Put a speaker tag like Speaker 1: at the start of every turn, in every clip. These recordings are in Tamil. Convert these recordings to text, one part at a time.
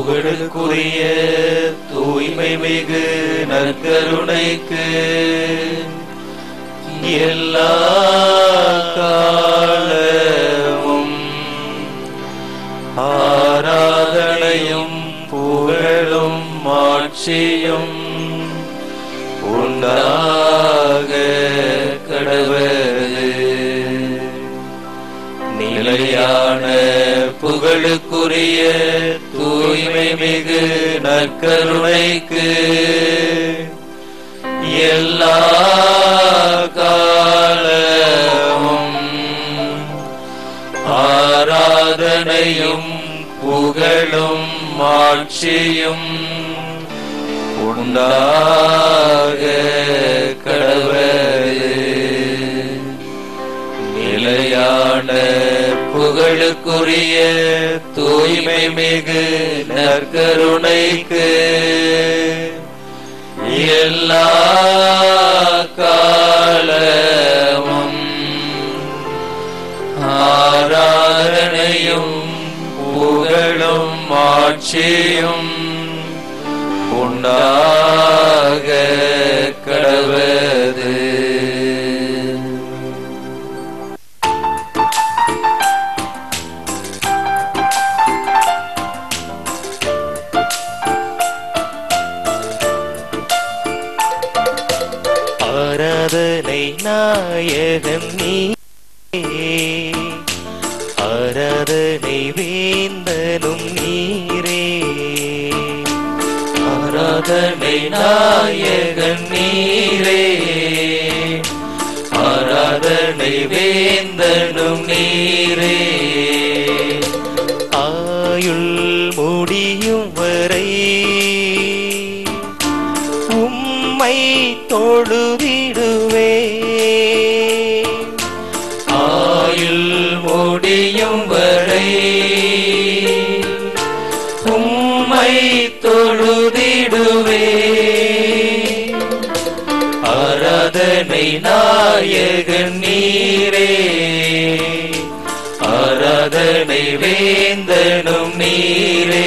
Speaker 1: புகழுக்குரிய தூய்மை மிகு நற்கருணைக்கு எல்லா காலமும் ஆராதனையும் புகழும் மாட்சியும் உண்டாக கடவது நிலையான புகழுக்குரிய தூய்மை மிகு நற்கருணைக்கு எல்லா காலமும் ஆராதனையும் புகழும் மாட்சியும் உண்டாக கடவது நிலையான புகழுக்குரிய தூய்மை மிகு நற்கருணைக்கு எல்லா காலமும் ஆராதனையும் புகழும் ஆட்சியும் உண்டாக கடவது ஆராதனை நாயகன் நீ ஆராதனை வேந்தனும் நீரே ஆராதனை நாயகன் நீரே ஆராதனை வேந்தனும் நீரே ஆயுள் முடியும் வரை உம்மை தொழுதிடுவே ஆயுள் முடியும் வரை உம்மை தொழுதிடுவே ஆராதனை நாயகன் நீரே ஆராதனை வேந்தனும் நீரே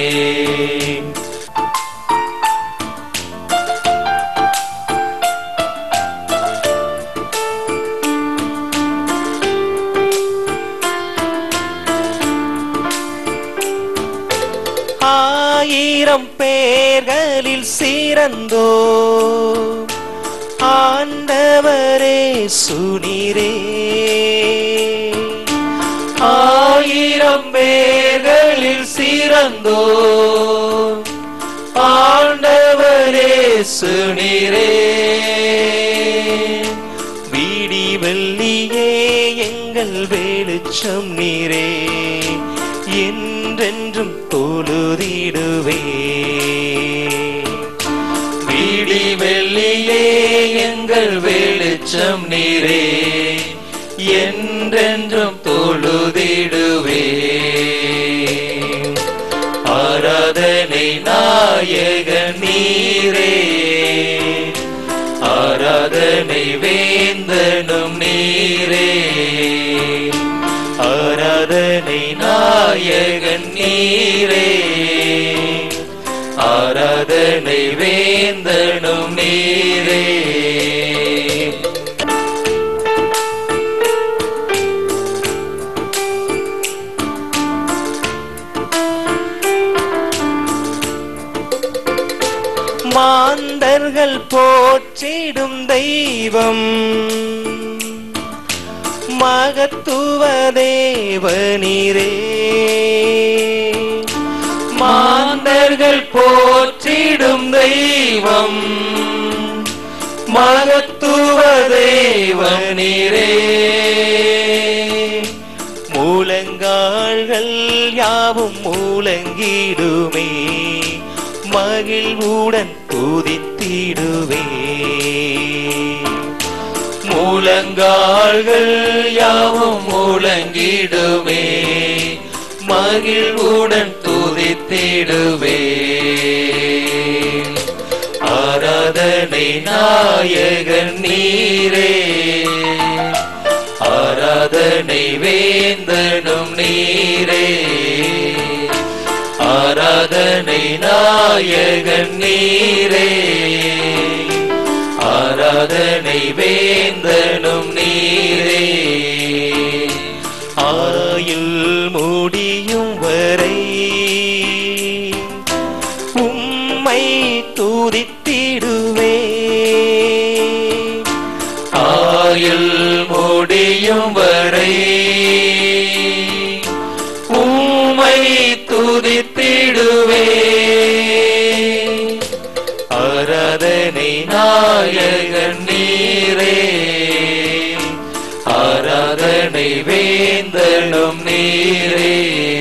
Speaker 1: ஆயிரம் பேர்களில் சிறந்தோ ஆண்டவரே சுனிரே ஆயிரம் பேர்களில் சிறந்தோ ஆண்டவரே சுனிரே வீடி வெள்ளியே எங்கள் வெளிச்சம் நீரே என்றென்றும் தொழுதிடுவே வீடி வெள்ளியே எங்கள் வெளிச்சம் நீரே என்றென்றும் தொழுதிடுவே ஆராதனை நாயக நீரே ஆராதனை வேந்தனும் நீரே ஆராதனை நாயகன் நீரே ஆராதனை வேந்தனும் நீரே மாந்தர்கள் போற்றிடும் தெய்வம் மகத்துவ தேவனீரே மாந்தர்கள் போற்றிடும் தெய்வம் மகத்துவ தேவனீரே மூலங்கால்கள் யாவும் மூலங்கிடுமே மகிழ்வுடன் துதித்திடுவே மூலங்கால்கள் யாவும் மூலங்கிடுமே மகிழ்வுடன் துதித்திடுவே ஆராதனை நாயகன் நீரே ஆராதனை வேந்தனும் நீரே ஆராதனை நாயகன் நீரே ஆராதனை வேந்தனும் நீரே ஆயுள் முடியும் வரை உம்மை துதித்திடுவே ஆயுள் முடியும் வரை உம்மை துதித்திடுவே ஆராதனை நாயகன் நீரே ஆராதனை வேந்தனும் நீரே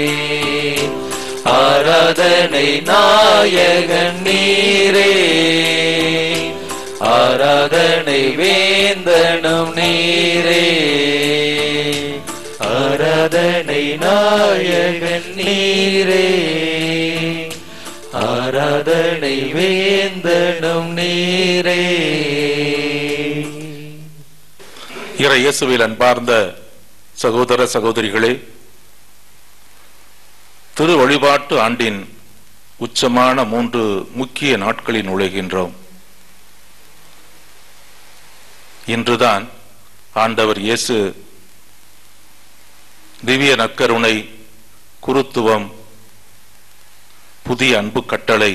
Speaker 1: ஆராதனை நாயகன் நீரே ஆராதனை வேந்தனும் நீரே ஆராதனை நாயகன் நீரே ஆராதனை வேந்தனும் நீரே
Speaker 2: இறை இயேசுவில் அன்பார்ந்த சகோதர சகோதரிகளே திரு வழிபாட்டு ஆண்டின் உச்சமான மூன்று முக்கிய நாட்களில் நுழைகின்றோம் இன்றுதான் ஆண்டவர் இயேசு திவ்ய நற்கருணை குருத்துவம் புதிய அன்பு கட்டளை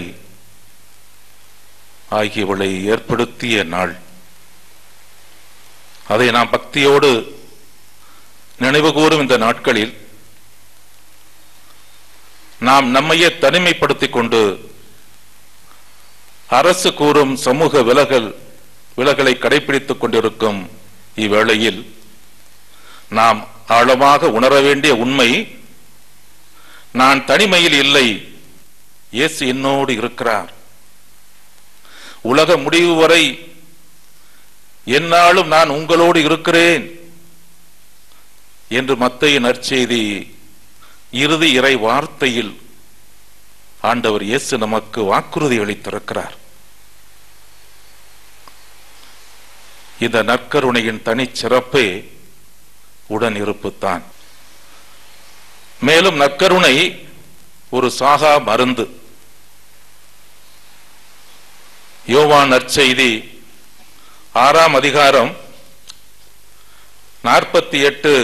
Speaker 2: ஆகியவளை ஏற்படுத்திய நாள் அதை நாம் பக்தியோடு நினைவு கூறும் இந்த நாட்களில் நாம் நம்மையே தனிமைப்படுத்திக் கொண்டு அரசு கூறும் சமூக விலகல் விலகலை கடைபிடித்துக் கொண்டிருக்கும் இவ்வேளையில் நாம் ஆழமாக உணர வேண்டிய உண்மை நான் தனிமையில் இல்லை இயேசு என்னோடு இருக்கிறார் உலக முடிவு வரை என்னாலும் நான் உங்களோடு இருக்கிறேன் என்று மத்தைய நற்செய்தி இறுதி இறை வார்த்தையில் ஆண்டவர் இயேசு நமக்கு வாக்குறுதி அளித்திருக்கிறார் இந்த நற்கருணையின் தனிச்சிறப்பே உடன் இருப்புத்தான் மேலும் நற்கருணை ஒரு சாகா மருந்து யோவான் நற்செய்தி ஆறாம் அதிகாரம் நாற்பத்தி எட்டு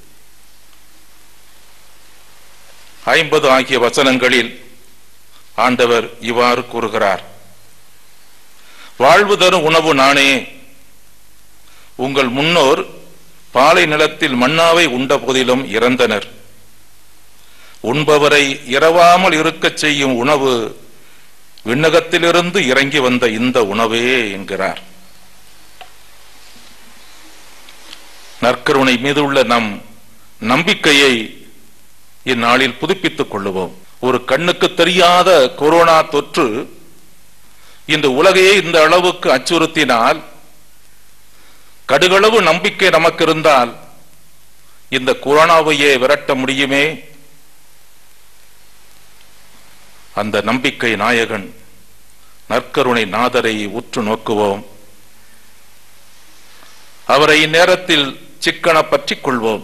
Speaker 2: ஐம்பது ஆகிய வசனங்களில் ஆண்டவர் இவ்வாறு கூறுகிறார் வாழ்வு தரும் உணவு நானே உங்கள் முன்னோர் பாலை நிலத்தில் மன்னாவை உண்ட போதிலும் இறந்தனர் உண்பவரை இரவாமல் இருக்கச் செய்யும் உணவு விண்ணகத்திலிருந்து இறங்கி வந்த இந்த உணவே என்கிறார் நற்கருணை மீது உள்ள நம் நம்பிக்கையை இந்நாளில் புதுப்பித்துக் கொள்ளுவோம் ஒரு கண்ணுக்கு தெரியாத கொரோனா தொற்று இந்த உலகையே இந்த அளவுக்கு அச்சுறுத்தினால் கடுகளவு நம்பிக்கை நமக்கு இருந்தால் இந்த கொரோனாவையே விரட்ட முடியுமே அந்த நம்பிக்கை நாயகன் நற்கருணை நாதரை உற்று நோக்குவோம் அவரை இந்நேரத்தில் சிக்கன பற்றிக் கொள்வோம்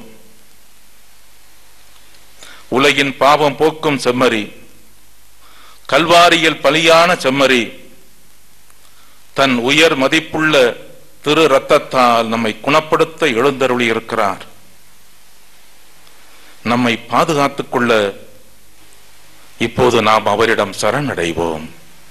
Speaker 2: உலகின் பாவம் போக்கும் செம்மறி கல்வாரியில் பலியான செம்மறி தன் உயர் மதிப்புள்ள திரு ரத்தத்தால் நம்மை குணப்படுத்த எழுந்தருளி இருக்கிறார் நம்மை பாதுகாத்துக் கொள்ள இப்போது நாம் அவரிடம் சரணடைவோம்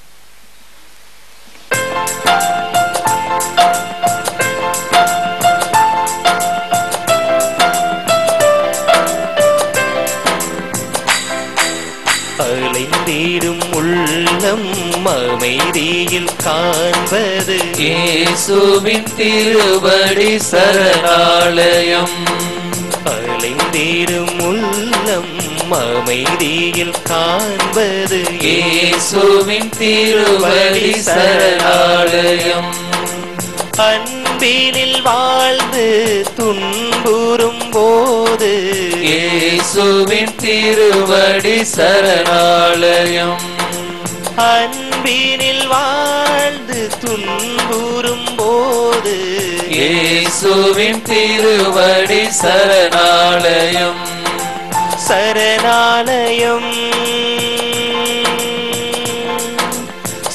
Speaker 1: அலைந்தீரும் உள்ளம் அமைதியில் காண்பது இயேசுவின் திருவடி சரணாலயம் அலைந்தீரும் உள்ளம் அமைதியில் காண்பது இயேசுவின் திருவடி சரணாலயம் அன்பினில் வாழ்ந்து துன்புறும் போது இயேசுவின் திருவடி சரணாலயம் அன்பினில் வாழ்ந்து துன்புறும் போது இயேசுவின் திருவடி சரணாலயம் சரணாலயம்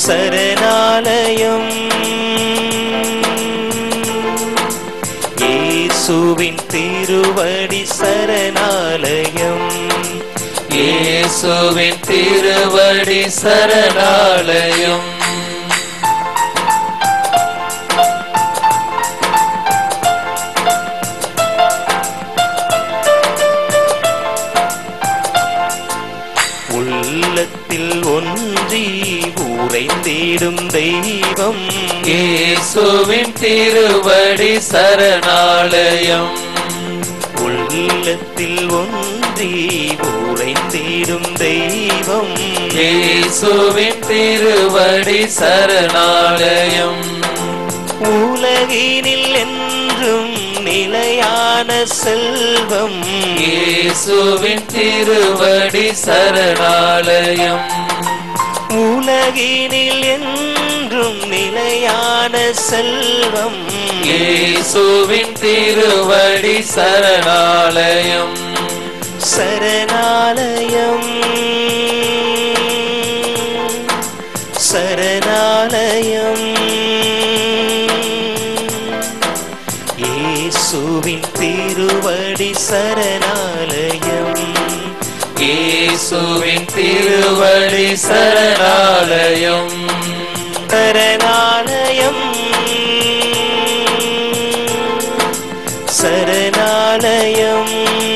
Speaker 1: சரணாலயம் இயேசுவின் திருவடி சரணாலயம்
Speaker 3: இயேசுவின் திருவடி சரணாலயம்
Speaker 1: உள்ளத்தில் ஒன்றி உறைந்திடும் தெய்வம்
Speaker 3: இயேசுவின் திருவடி சரணாலயம்
Speaker 1: உள்ளத்தில் ஒன்றி உறைந்திடும் தெய்வம்
Speaker 3: இயேசுவின் திருவடி சரணாலயம்
Speaker 1: உலகினில் என்றும் நிலையான செல்வம்
Speaker 3: இயேசுவின் திருவடி சரணாலயம்
Speaker 1: உலகினில் என்றும் நிலையான செல்வம்
Speaker 3: இயேசுவின் திருவடி சரணாலயம்
Speaker 1: சரணாலயம் சரணாலயம் இயேசுவின் திருவடி சரணாலயம்
Speaker 3: இயேசுவின் திருவடி சரணாலயம்
Speaker 1: சரணாலயம் சரணாலயம்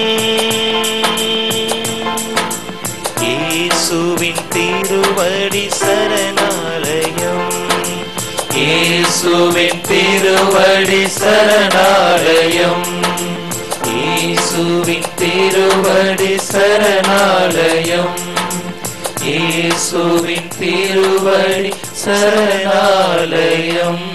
Speaker 1: இயேசுவின் திருவடி சரணாலயம்
Speaker 3: இயேசுவின் திருவடி சரணாலயம் இயேசுவின் திருவடி சரணாலயம் இயேசுவின் திருவடி சரணாலயம்